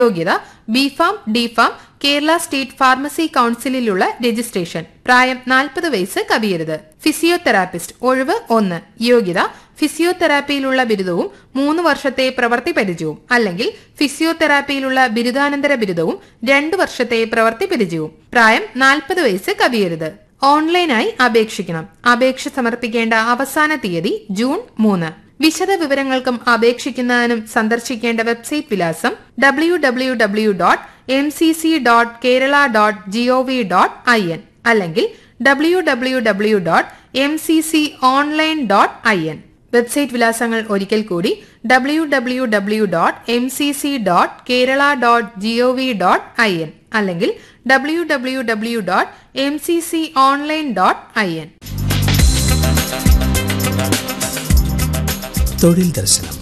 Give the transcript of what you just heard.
യോഗ്യത B Pharm D Pharm Kerala state pharmacy കൌൺസിലിലുള്ള registration പ്രായം നാൽപ്പത് വയസ്സ് കവിയരുത് ഫിസിയോതെറാപ്പിസ്റ്റ് ഒഴിവ് ഒന്ന് യോഗ്യത ഫിസിയോതെറാപ്പിയിലുള്ള ബിരുദവും മൂന്ന് വർഷത്തെ പ്രവൃത്തി പരിചയവും അല്ലെങ്കിൽ ഫിസിയോതെറാപ്പിയിലുള്ള ബിരുദാനന്തര ബിരുദവും രണ്ടു വർഷത്തെ പ്രവൃത്തി പരിചയവും പ്രായം നാൽപ്പത് വയസ്സ് കവിയരുത് ഓൺലൈനായി അപേക്ഷിക്കണം അപേക്ഷ സമർപ്പിക്കേണ്ട അവസാന തീയതി ജൂൺ മൂന്ന് വിശദ വിവരങ്ങൾക്കും അപേക്ഷിക്കുന്നതിനും സന്ദർശിക്കേണ്ട വെബ്സൈറ്റ് വിലാസം W W W dot M C C dot Kerala dot G O V dot I N അല്ലെങ്കിൽ W W W dot M C C online dot I N website വിലാസങ്ങൾ ഒരിക്കൽ കൂടി W W W dot M C C dot Kerala dot G O V dot I N അല്ലെങ്കിൽ W W W dot M C C online dot I N തൊഴിൽ ദർശനം